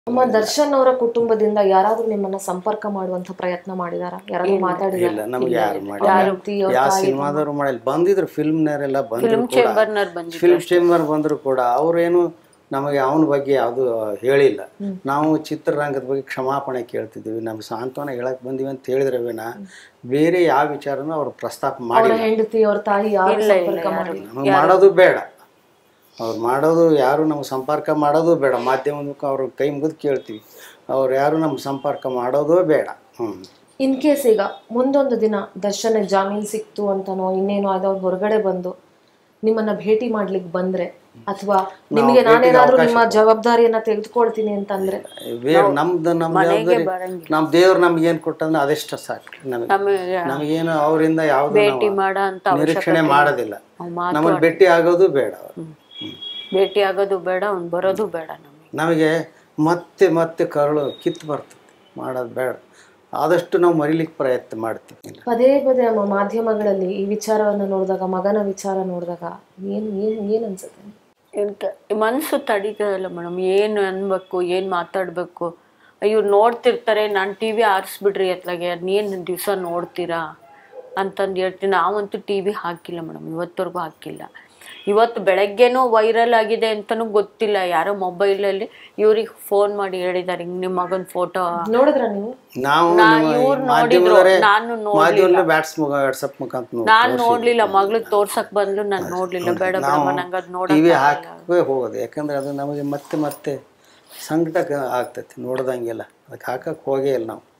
ಅಮ್ಮ ದರ್ಶನ್ ಅವರ ಕುಟುಂಬದಿಂದ ಯಾರಾದ್ರೂ ನಿಮ್ಮನ್ನ ಸಂಪರ್ಕ ಮಾಡುವಂತ ಪ್ರಯತ್ನ ಮಾಡಿದಾರ ಯಾರಾದ್ರೂ ಮಾತಾಡಿದಾರ ಇಲ್ಲ ನಮ್ಗೆ ಯಾರು ಮಾಡಿ ಯಾವ ಸಿನಿಮಾದವ್ರು ಮಾಡಿಲ್ಲ ಬಂದಿದ್ರು ಫಿಲ್ಮ್ನವರೆಲ್ಲ ಬಂದ್ರು ಕೂಡ ಚೇಂಬರ್ನವ್ರು ಬಂದಿದ್ರು ಫಿಲ್ಮ್ ಚೇಂಬರ್ ಬಂದ್ರು ಕೂಡ ಅವ್ರೇನು ನಮಗೆ ಅವನ ಬಗ್ಗೆ ಯಾವುದು ಹೇಳಿಲ್ಲ ನಾವು ಚಿತ್ರರಂಗದ ಬಗ್ಗೆ ಕ್ಷಮಾಪಣೆ ಕೇಳ್ತಿದ್ವಿ ನಮ್ಗೆ ಸಾಂತ್ವನ ಹೇಳಕ್ ಬಂದಿವಿ ಅಂತ ಹೇಳಿದ್ರೆ ವಿನ ಬೇರೆ ಯಾವ ವಿಚಾರನೂ ಅವ್ರು ಪ್ರಸ್ತಾಪ ಅವರ ಮಾಡಿಲ್ಲ ಹೆಂಡತಿ ಅವ್ರ ತಾಯಿ ಯಾರು ಸಂಪರ್ಕ ಮಾಡಿಲ್ಲ ನಮಗೆ ಮಾಡೋದು ಬೇಡ ಅವ್ರು ಮಾಡೋದು ಯಾರು ನಮ್ಗೆ ಸಂಪರ್ಕ ಮಾಡೋದು ಬೇಡ ಮಾಧ್ಯಮದ ಮುಖ ಅವ್ರ ಕೈ ಮುಗಿದು ಕೇಳ್ತೀವಿ ಅವ್ರು ಯಾರು ನಮ್ಗೆ ಸಂಪರ್ಕ ಮಾಡೋದು ಬೇಡ ಹ್ಞೂ ಇನ್ ಕೇಸ್ ಈಗ ಮುಂದೊಂದು ದಿನ ದರ್ಶನ್ ಜಾಮೀನ್ ಸಿಕ್ತು ಅಂತನೋ ಇನ್ನೇನೋ ಆದವ್ರು ಹೊರಗಡೆ ಬಂದು ನಿಮ್ಮನ್ನ ಭೇಟಿ ಮಾಡ್ಲಿಕ್ಕೆ ಬಂದ್ರೆ ಅಥವಾ ನಿಮಗೆ ನಾನೇನಾದ್ರೂ ನಿಮ್ಮ ಜವಾಬ್ದಾರಿಯನ್ನ ತೆಗೆದುಕೊಳ್ತೀನಿ ಅಂತಂದ್ರೆ ಬೇರೆ ನಮ್ದು ನಮ್ಮ ಜವಾಬ್ದಾರಿ ನಮ್ಮ ದೇವ್ರು ನಮ್ಗೆ ಏನು ಕೊಟ್ಟಂದ್ರೆ ಅದೆಷ್ಟು ಸಾಕು ನಮಗೆ ನಮಗೆ ನಮಗೇನು ಅವರಿಂದ ಯಾವುದು ಭೇಟಿ ಮಾಡ ಅಂತ ನಿರೀಕ್ಷಣೆ ಮಾಡೋದಿಲ್ಲ ಅವ್ನ್ ಮಾತು ನಮ್ಮನ್ನು ಭೇಟಿ ಆಗೋದು ಬೇಡ ಅವ್ರು. ಭೇಟಿ ಆಗೋದು ಬೇಡ ಅವ್ನು ಬರೋದು ಬೇಡ ನಮಗೆ ನಮಗೆ ಮತ್ತೆ ಮತ್ತೆ ಕರಳು ಕಿತ್ತು ಬರ್ತದೆ ಮಾಡೋದು ಬೇಡ ಆದಷ್ಟು ನಾವು ಮರಿಲಿಕ್ಕೆ ಪ್ರಯತ್ನ ಮಾಡ್ತೀವಿ ಪದೇ ಪದೇ ನಮ್ಮ ಮಾಧ್ಯಮಗಳಲ್ಲಿ ಈ ವಿಚಾರವನ್ನ ನೋಡಿದಾಗ ಮಗನ ವಿಚಾರ ನೋಡಿದಾಗ ಏನ್ ಏನ್ ಏನ್ ಅನ್ಸುತ್ತೆ ಎಂತ ಮನಸ್ಸು ತಡೀತದಲ್ಲ ಮೇಡಮ್ ಏನು ಅನ್ಬೇಕು ಏನು ಮಾತಾಡಬೇಕು ಇವ್ರು ನೋಡ್ತಿರ್ತಾರೆ ನಾನು ಟಿ ವಿ ಆರಿಸ್ಬಿಡ್ರಿ ಅತ್ಲಾಗೆ ಅದನ್ನೇನು ದಿವಸ ನೋಡ್ತೀರಾ ಅಂತಂದು ಹೇಳ್ತೀನಿ ನಾವಂತೂ ಟಿ ವಿ ಹಾಕಿಲ್ಲ ಮೇಡಮ್ ಇವತ್ತವರೆಗೂ ಹಾಕಿಲ್ಲ ಇವತ್ತು ಬೆಳಗ್ಗೆನೂ ವೈರಲ್ ಆಗಿದೆ ಅಂತಲೂ ಗೊತ್ತಿಲ್ಲ ಯಾರೋ ಮೊಬೈಲಲ್ಲಿ ಇವ್ರಿಗೆ ಫೋನ್ ಮಾಡಿ ಹೇಳಿದ್ದಾರೆ ಹಿಂಗೆ ನಿಮ್ಮ ಮಗನ ಫೋಟೋ ನೋಡಿದ್ರ ನೀವು ನಾವು ಇವ್ರು ನೋಡಿದ್ರು ಮಾಧ್ಯಮದವರೇ ನಾನು ಮಾಧ್ಯಮದಲ್ಲೇ ಬ್ಯಾಟ್ಸ್ ಮುಖ ವಾಟ್ಸಪ್ ಮುಖಾಂತರ ನೋಡಿ ನಾನು ನೋಡ್ಲಿಲ್ಲ ಮಗ್ಳಿಗೆ ತೋರ್ಸಕ್ ಬಂದ್ಲು ನಾನು ನೋಡ್ಲಿಲ್ಲ ಬೇಡ ಬೇಡ ನಂಗೆ ಅದು ನೋಡ ಟಿವಿ ಹಾಕೇ ಹೋಗೋದು ಯಾಕಂದ್ರೆ ಅದು ನಮಗೆ ಮತ್ತೆ ಮತ್ತೆ ಸಂಕಟ ಆಗ್ತೈತಿ ನೋಡ್ದಂಗೆಲ್ಲ ಅದಕ್ಕೆ ಹಾಕಕ್ಕೆ ಹೋಗೇ ಇಲ್ಲ ನಾವು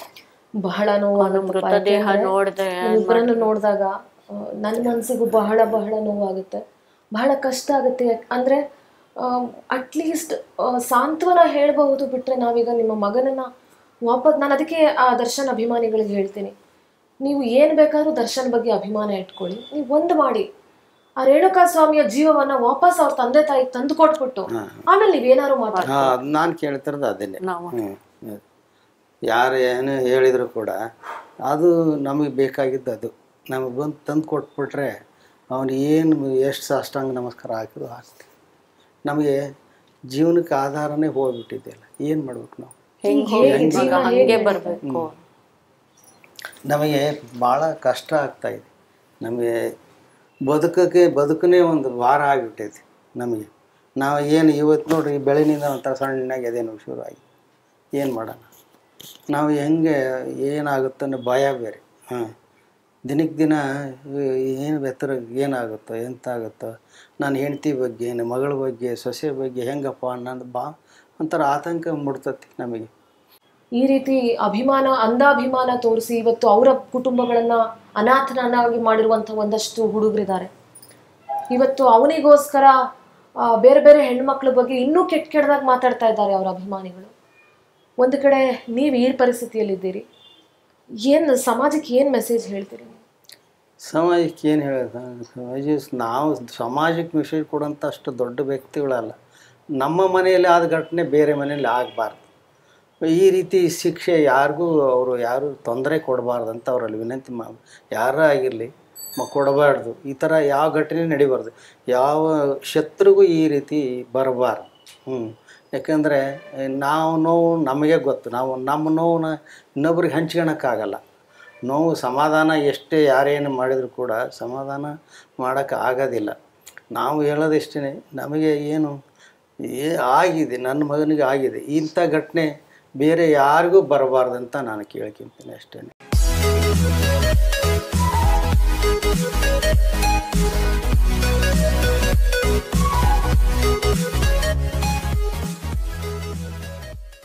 ಬಹಳ ನೋವು ಮೃತದೇಹ ನೋಡ್ದೆ ಇಬ್ಬರನ್ನು ನೋಡಿದಾಗ ನನ್ನ ಮನಸ್ಸಿಗೂ ಬಹಳ ಬಹಳ ನೋವಾಗುತ್ತೆ ಬಹಳ ಕಷ್ಟ ಆಗುತ್ತೆ ಯಾಕ್- ಅಂದ್ರೆ ಅಟ್ಲೀಸ್ಟ್ ಸಾಂತ್ವನ ಹೇಳಬಹುದು ಬಿಟ್ರೆ ನಾವೀಗ ನಿಮ್ಮ ಮಗನನ್ನ ವಾಪಸ್ ನಾನು ಅದಕ್ಕೆ ಆ ದರ್ಶನ್ ಅಭಿಮಾನಿಗಳಿಗೆ ಹೇಳ್ತೀನಿ ನೀವು ಏನು ಬೇಕಾದ್ರೂ ದರ್ಶನ್ ಬಗ್ಗೆ ಅಭಿಮಾನ ಇಟ್ಕೊಳ್ಳಿ ನೀವು ಒಂದು ಮಾಡಿ ಆ ರೇಣುಕಾ ಸ್ವಾಮಿಯ ಜೀವವನ್ನ ವಾಪಸ್ ಅವ್ರ ತಂದೆ ತಾಯಿ ತಂದು ಕೊಟ್ಬಿಟ್ಟು ಆಮೇಲೆ ನೀವೇನಾದ್ರು ಮಾತಾಡಿ ಹಾಂ ಅದು ನಾನು ಕೇಳ್ತಿರೋದು ಅದನ್ನೇ ನಾವು ಹ್ಞೂ ಯಾರು ಏನು ಹೇಳಿದ್ರು ಕೂಡ ಅದು ನಮಗೆ ಬೇಕಾಗಿದ್ದು ಅದು ನಮಗೆ ಬಂದು ತಂದು ಕೊಟ್ಬಿಟ್ರೆ ಅವನು ಏನು ಎಷ್ಟು ಅಷ್ಟಾಂಗ ನಮಸ್ಕಾರ ಹಾಕಿದ್ರು ಹಾಕ್ತೀವಿ ನಮಗೆ ಜೀವನಕ್ಕೆ ಆಧಾರನೇ ಹೋಗ್ಬಿಟ್ಟಿದೆಯಲ್ಲ ಏನು ಮಾಡ್ಬೇಕು ನಾವು ಮಗ ಹಂಗೆ ಬರ್ಬೇಕು ನಮಗೆ ಭಾಳ ಕಷ್ಟ ಆಗ್ತಾಯಿದೆ ನಮಗೆ ಬದುಕಕ್ಕೆ ಬದುಕನೇ ಒಂದು ಭಾರ ಆಗಿಬಿಟ್ಟೈತಿ ನಮಗೆ ನಾವು ಏನು ಇವತ್ತು ನೋಡ್ರಿ ಈ ಬೆಳೆನಿಂದ ಒಂಥರ ಸಣ್ಣಗೆ ಅದೇನು ಶುರು ಆಗಿ ಏನು ಮಾಡೋಣ ನಾವು ಹೆಂಗೆ ಏನಾಗುತ್ತೋ ಅನ್ನೋ ಭಯ ಬೇರೆ ಹಾಂ ದಿನಕ್ಕೆ ದಿನ ಏನು ಬೆತ್ತರ ಏನಾಗುತ್ತೋ ಎಂತಾಗುತ್ತೋ ನನ್ನ ಹೆಂಡತಿ ಬಗ್ಗೆ ನನ್ನ ಮಗಳ ಬಗ್ಗೆ ಸೊಸೆ ಬಗ್ಗೆ ಹೆಂಗಪ್ಪ ಅನ್ನೋದು ಬಾ ಒಂಥರ ಆತಂಕ ಮುಡ್ತತಿ ನಮಗೆ ಈ ರೀತಿ ಅಭಿಮಾನ ಅಂಧಾಭಿಮಾನ ತೋರಿಸಿ ಇವತ್ತು ಅವರ ಕುಟುಂಬಗಳನ್ನ ಅನಾಥನನ್ನಾಗಿ ಮಾಡಿರುವಂಥ ಒಂದಷ್ಟು ಹುಡುಗರಿದ್ದಾರೆ ಇವತ್ತು ಅವನಿಗೋಸ್ಕರ ಆ, ಬೇರೆ ಬೇರೆ ಹೆಣ್ಮಕ್ಳ ಬಗ್ಗೆ ಇನ್ನೂ ಕೆಟ್ಟ ಕೆಟ್ಟದಾಗ ಮಾತಾಡ್ತಾ ಇದ್ದಾರೆ ಅವರ ಅಭಿಮಾನಿಗಳು ಒಂದು ಕಡೆ ನೀವು ಈ ಪರಿಸ್ಥಿತಿಯಲ್ಲಿದ್ದೀರಿ ಏನು ಸಮಾಜಕ್ಕೆ ಏನು ಮೆಸೇಜ್ ಹೇಳ್ತೀರಿ ನೀವು? ಸಮಾಜಕ್ಕೆ ಏನು ಹೇಳೋದು ಸಮಾಜ ನಾವು ಸಮಾಜಕ್ಕೆ ಮೆಸೇಜ್ ಕೊಡೋಂಥ ಅಷ್ಟು ದೊಡ್ಡ ವ್ಯಕ್ತಿಗಳಲ್ಲ ನಮ್ಮ ಮನೆಯಲ್ಲಿ ಆದ ಘಟನೆ ಬೇರೆ ಮನೆಯಲ್ಲಿ ಆಗಬಾರ್ದು ಈ ರೀತಿ ಶಿಕ್ಷೆ ಯಾರಿಗೂ ಅವರು ಯಾರು ತೊಂದರೆ ಕೊಡಬಾರ್ದು ಅಂತ ಅವರಲ್ಲಿ ವಿನಂತಿ ಮಾ ಯಾರೇ ಆಗಿರಲಿ ಮ ಕೊಡಬಾರ್ದು ಈ ಥರ ಯಾವ ಘಟನೆ ನಡಿಬಾರ್ದು ಯಾವ ಶತ್ರುಗೂ ಈ ರೀತಿ ಬರಬಾರ್ದು ಹ್ಞೂ ಯಾಕಂದರೆ ನಾವು ನೋವು ನಮಗೆ ಗೊತ್ತು ನಾವು ನಮ್ಮ ನೋವನ್ನ ಇನ್ನೊಬ್ರಿಗೆ ಹಂಚ್ಕೊಳಕ್ಕಾಗಲ್ಲ ನೋವು ಸಮಾಧಾನ ಎಷ್ಟೇ ಯಾರೇನು ಮಾಡಿದರೂ ಕೂಡ ಸಮಾಧಾನ ಮಾಡೋಕ್ಕೆ ಆಗೋದಿಲ್ಲ ನಾವು ಹೇಳೋದಿಷ್ಟೇ ನಮಗೆ ಏನು ಏ ಆಗಿದೆ ನನ್ನ ಮಗನಿಗೆ ಆಗಿದೆ ಇಂಥ ಘಟನೆ ಬೇರೆ ಯಾರಿಗೂ ಬರಬಾರ್ದಂತ ನಾನು ಕೇಳ್ಕೊಂತೀನಿ ಅಷ್ಟೇ